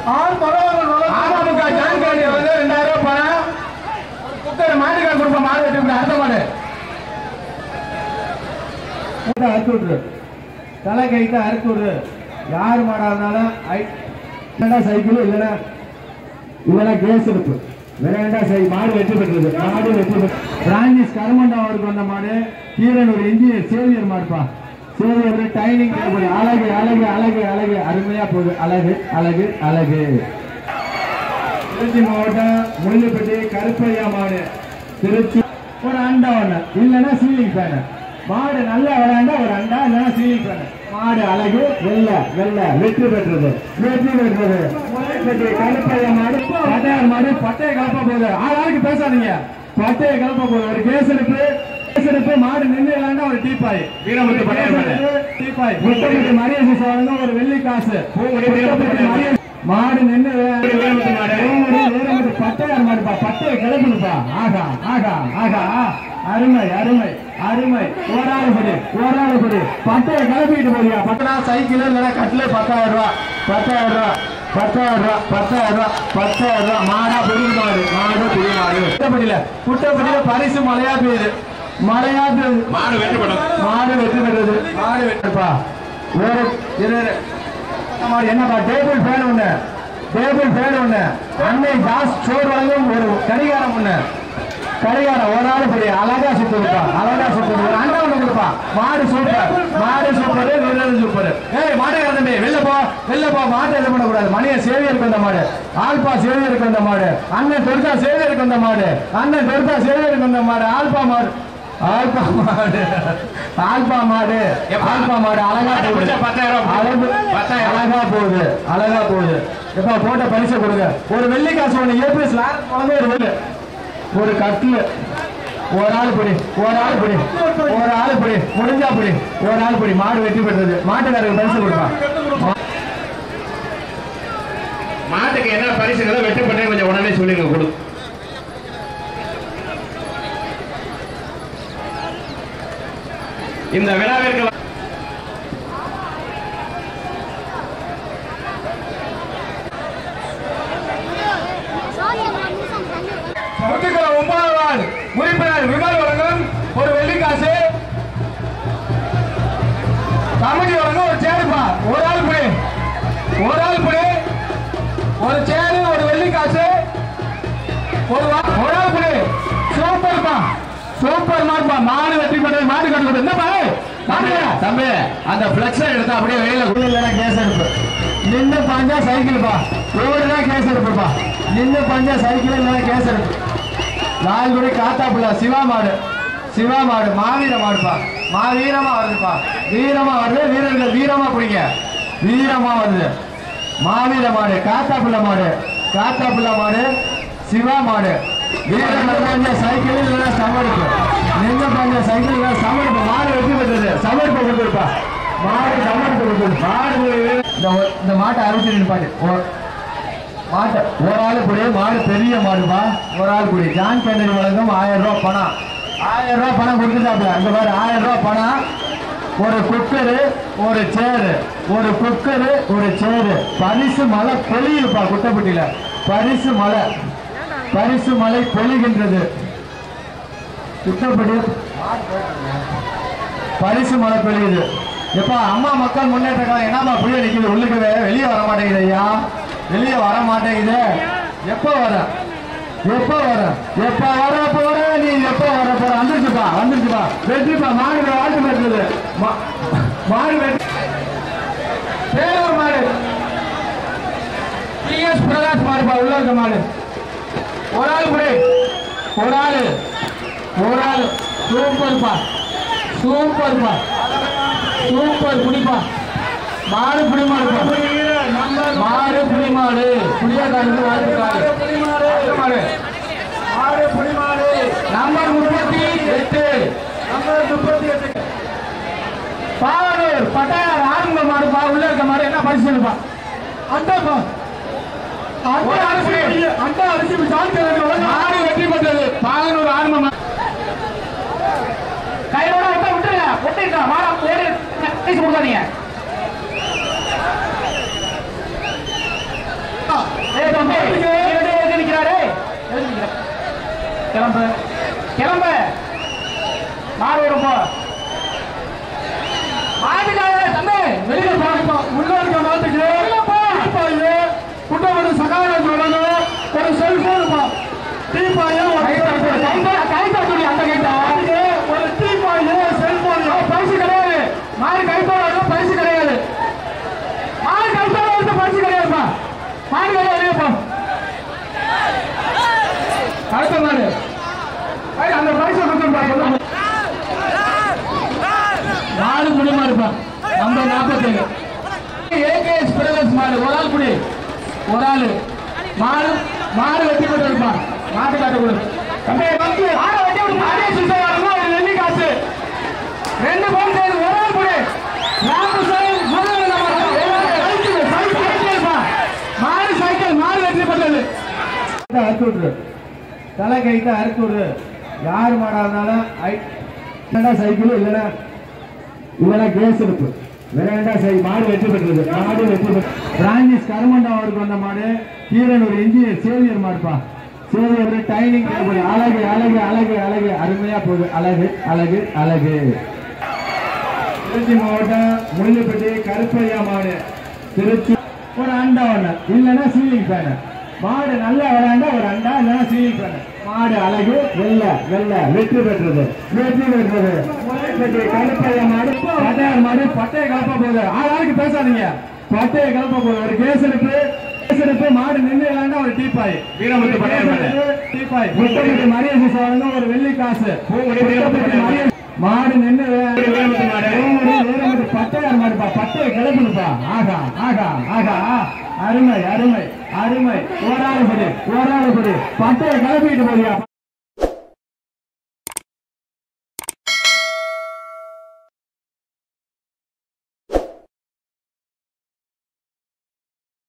ஆறு பரவாயில்ல அதிமுக ஜான்காண்டி வந்து ரெண்டாயிரம் ரூபாய் பணம் ஒரு குக்கர் மாட்டுக்கார கொடுப்ப மாடு வெட்டி அடுத்த மாடு அறுத்து விட்டுரு தலை கைட்டு அறுத்து விடுறு யார் மாடா இருந்தாலும் ஐ- இல்லைன்னா சைக்கிள் இல்லைன்னா இல்லைன்னா கேஸ் இருக்கு விளையாண்டா சரி மாடு வெற்றி பெற்றது மாடு வெற்றி பெற்று பிரான்சிஸ் கருமண்டா அவருக்கு வந்த மாடு கீரன் ஒரு இன்ஜினியர் சேவியர் மாடுப்பா சேவியர் டைனிங் டேபிள் அழகு அழகு அழகு அழகு அருமையா போகுது அழகு அழகு அழகு திருச்சி மாவட்டம் முள்ளுப்பட்டி கருப்பையா மாடு திருச்சி ஒரு அண்டா ஒண்ணு இல்லைன்னா சீலிங் ஃபேனு மாடு நல்லா விளையாண்டா ஒரு அண்டா இல்லைன்னா சீலிங் ஃபேனு மாடு அழகு வெள்ள வெள்ள வெற்றி பெற்றது வெற்றி பெற்றது முள்ளுப்பட்டி கருப்பையா மாடு பட்டையார் மாடு பட்டையை கலப்ப போகுது ஆளாளுக்கு பேசாதீங்க பட்டையை கலப்ப போகுது ஒரு கேஸ் எடுப்பு கேஸ் எடுப்பு மாடு நின்று விளையாண்டா ஒரு டீப்பாய் வீரமுத்து பட்டையார் மாடு. டீப்பாய் முத்தமிட்டு மரியசி சோழங்க ஒரு வெள்ளி காசு முத்தமிட்டு மரியசி மாடு நின்று வீரமுத்து மாடு. வீரமுத்து பட்டையார் மாடுப்பா பட்டையை கிளப்புனுப்பா ஆகா ஆகா ஆகா அருமை அருமை அருமை ஓராளு படி ஓராளு படி பட்டையை கிளப்பிட்டு போறியா பட்டனா சைக்கிள் இல்லைன்னா கட்டில பத்தாயிரம் ரூபா பத்தாயிரம் ரூபா பத்தாயிரம் ரூபா பத்தாயிரம் ரூபா பத்தாயிரம் ரூபா மாடா பெரிய மாடு மாடு பெரிய மாடு குட்டப்பட்டியில குட்டப்பட்டியில பரிசு மழையா பெய்யுது மழையா பெய்யுது மாடு வெற்றி படம் மாடு வெற்றி பெற்றது மாடு வெற்றிப்பா வேற இரு இரு. மாடு என்னப்பா டேபிள் ஃபேன் ஒண்ணு டேபிள் ஃபேன் ஒண்ணு அன்னை ஜாஸ் சோறு வழங்கும் ஒரு கடிகாரம் ஒண்ணு கடிகாரம் ஒரு ஆள் பெரிய அழகா சுத்துதுப்பா அழகா சுத்துது ஒரு அண்ணா ஒண்ணு கொடுப்பா மாடு சூப்பர் மாடு சூப்பர் வீரர் சூப்பர் ஏய் மாடு தம்பி வெளில போ வெளில போ மாட்டை இது பண்ணக்கூடாது மணிய சேவியருக்கு வந்த மாடு ஆல்பா சேவியருக்கு வந்த மாடு அண்ணன் தொடுத்தா சேவியருக்கு வந்த மாடு அண்ணன் தொடுத்தா சேவியருக்கு வந்த மாடு ஆல்பா மாடு ஆல்பா மாடு ஆல்பா மாடு ஆல்பா மாடு அழகா மாட்டை போகுது பிடிச்சா பத்தாயிரம் அழகு பத்தாயிரம். அழகா போகுது அழகா போகுது எப்ப போட்ட பரிசை கொடுங்க ஒரு வெள்ளி காசு ஒண்ணு ஏபிஎஸ் வழங்க ஒரு வெள்ளி ஒரு கட்டில் ஒரு ஆள் பிடி ஒரு ஆள் பிடி ஒரு ஆள் பிடி முடிஞ்சா பிடி ஒரு ஆள் பிடி மாடு வெற்றி பெற்றது மாட்டுக்காரருக்கு பரிசு கொடுப்பான் மாட்டுக்கு என்ன பரிசுகளோ வெற்றி பண்ணி கொஞ்சம் உடனே சொல்லிங்க கொடு இந்த விழாவிற்கு முத்துக்கள ஒன்பதாவது நாள் உறுப்பினர் விமல் வழங்கும் ஒரு வெள்ளிக்காசு கமிட்டி வழங்கும் ஒரு சேருப்பா ஒரு ஆள் புடி ஒரு ஆள் புடி ஒரு சேரு ஒரு வெள்ளிக்காசு ஒரு வா- ஒரு ஆள் புடி சூப்பர்ப்பா சூப்பர் மாடுப்பா மாடு வெற்றி பெற்றது மாடு கட்டு என்னப்பா தம்பி அந்த பிளக்ஸை எடுத்து அப்படியே வெளியில இல்லைன்னா கேஸ் எடுப்பு நின்று பாஞ்சா சைக்கிள்ப்பா ரோடுனா கேஸ் எடுப்புப்பா நின்று பாஞ்சா சைக்கிள் இல்லைன்னா கேஸ் எடுப்பு லால்குடி காத்தாப்புல சிவா மாடு சிவா மாடு மாவீர மாடுப்பா மாவீரமா வருதுப்பா வீரமா வருது வீரர்கள் வீரமா பிடிங்க வீரமா வருது மாவீர மாடு காத்தாப்புள்ள மாடு காத்தாப்புள்ள மாடு சிவா மாடு வீரர்கள் பாஞ்ச சைக்கிள் இல்லைன்னா சமடுப்பு நின்று பாஞ்ச சைக்கிள் இல்லைன்னா சமடுப்பு மாடு வெற்றி பெற்றது சமடுப்பு கொடுத்துருப்பா மாடு சமடுப்பு கொடுத்துரு மாடு இந்த ஒரு- இந்த மாட்டை அறுபத்தி நிற்பாடு மாட்டை ஒரு ஆள் கூடிய மாடு பெரிய மாடுப்பா ஒரு ஆள் கூடிய ஜான் கேண்டரி வழங்கும் ஆயிரம் ரூபாய் பணம் ஆயிரம் ரூபாய் பணம் கொடுத்துட்டாப்ல அங்க பாரு ஆயிரம் ரூபாய் பணம் ஒரு குக்கரு ஒரு சேரு ஒரு குக்கரு ஒரு சேரு பரிசு மலை பொழியுப்பா குட்டப்பட்டியில பரிசு மலை பரிசு மலை பொழிகின்றது குட்டப்பட்டி பரிசு மழை பெய்யுது எப்பா அம்மா மக்கள் முன்னேற்ற கழகம் என்னப்பா புளிய நிக்குது உள்ளுக்கவே வெளியே வர மாட்டேங்குது ஐயா வெளியே வர மாட்டேங்குது எப்போ வர எப்போ வர எப்ப வர போற நீ எப்போ வர போற வந்துருச்சுப்பா வந்துருச்சுப்பா வெற்றிப்பா மாடு வாழ்த்து பெற்றது மா- மாடு வெற்றி பேரூர் மாடு பிஎஸ் பிரகாஷ் மாடுப்பா உள்ள இருக்க மாடு ஒரு ஆள் புடி ஒரு ஆளு ஒரு ஆளு சூப்பர்ப்பா சூப்பர்ப்பா சூப்பர் புடிப்பா மாடு புடி மாடு மாடு புடி மாடு புடியாக்காருக்கு வாழ்த்துக்காரு மாடு மாடு புடி மாடு நம்பர் முப்பத்தி எட்டு நம்பர் முப்பத்தி எட்டு பாவனூர் பட்டாயார் ஆரம்ப மாடுப்பா உள்ள இருக்க மாடு என்ன பரிசு அண்டாப்பா அண்டா அரிசி அண்டா அரிசி மாடு வெற்றி பெற்றது பாகனூர் ஆரம்ப கையோட விட்ட விட்டுருங்க விட்டுருங்க மாடா ஓடி பேசி கொடுக்காதீங்க கிளம்பு கிளம்பு மாடு வரும் போ மாட்டுக்காக தம்பி வெளியில போகப்போ உள்ள இருக்க மாட்டுக்கு டீப்பாயு குட்டமணி சகாயம் சொல்லணும் ஒரு செல்போன் பா டீப்பாயு ஒரு கை தட்டுடி அந்த கைட்டா ஒரு டீப்பாயு செல்போன் பரிசு கிடையாது மாடு கைத்தோட பரிசு கிடையாது மாடு கைத்தோட வந்து பரிசு கிடையாதுப்பா மாடு வெளியே வெளியே போ அடுத்த மாடு ஐய், அந்த பரிசு கொடுத்துருப்பா நாலு குடிமா இருப்பான் நம்ம நாற்பத்தேழு ஏகேஎஸ் பிரதர்ஸ் மாடு ஒரு ஆள் குடி ஒரு ஆள் மாடு மாடு வெட்டி போட்டு இருப்பான் மாட்டு காட்ட கொடு தம்பி வந்து மாடை வெட்டி விட்டு மாடே சுத்தம் வரணும் ஒரு வெள்ளி காசு ரெண்டு பவுன் சேர்ந்து ஒரு ஆள் குடி ராமு சார் முதல்ல நம்ம சைக்கிள் சைக்கிள் இருப்பான் மாடு சைக்கிள் மாடு வெற்றி பெற்றது அறுத்து விட்ரு தலை கைத்த அறுத்து விட்ரு யார் மாடா இருந்தாலும் ஐ இல்லைன்னா சைக்கிள் இல்லைன்னா இல்லைன்னா கேஸ் இருப்பு வேண்டாம் சை மாடு வெற்றி பெற்றது மாடு வெற்றி பெற்று பிரான்சிஸ் கருமண்டா அவருக்கு வந்த மாடு கீரன் ஒரு இன்ஜினியர் சேவியர் மாடுப்பா சேவியர் டைனிங் டேபிள் அழகு அழகு அழகு அழகு அருமையா போகுது அழகு அழகு அழகு திருச்சி மாவட்டம் முள்ளுப்பட்டி கருப்பையா மாடு திருச்சி ஒரு அண்டா ஒண்ணு இல்லைன்னா சீலிங் ஃபேனு மாடு நல்லா விளையாண்டா ஒரு அண்டா இல்லைன்னா சீலிங் ஃபேனு மாடு அழகு வெள்ள வெள்ள வெற்றி பெற்றது வெற்றி பெற்றது முள்ளுப்பட்டி கருப்பையா மாடு பட்டையார் மாடு பட்டையை கலப்ப போகுது ஆளாளுக்கு பேசாதீங்க பட்டையை கலப்ப போகுது ஒரு கேஸ் எடுப்பு கேஸ் எடுப்பு மாடு நின்று விளையாண்டா ஒரு டீப்பாய் வீரமுத்து பட்டையார் மாடு. டீப்பாய் முட்டப்பட்டி மரியாதை சாதனம் ஒரு வெள்ளி காசு முட்டப்பட்டி மரியாதை மாடு நின்று வீரமுத்து மாடு. வீரமுத்து பட்டையார் மாடுப்பா பட்டையை கிளப்புதுப்பா ஆகா ஆகா ஆகா அருமை அருமை அருமை ஓராளுபடி ஓராளுபடி பட்டையை கிளப்பிட்டு போறியா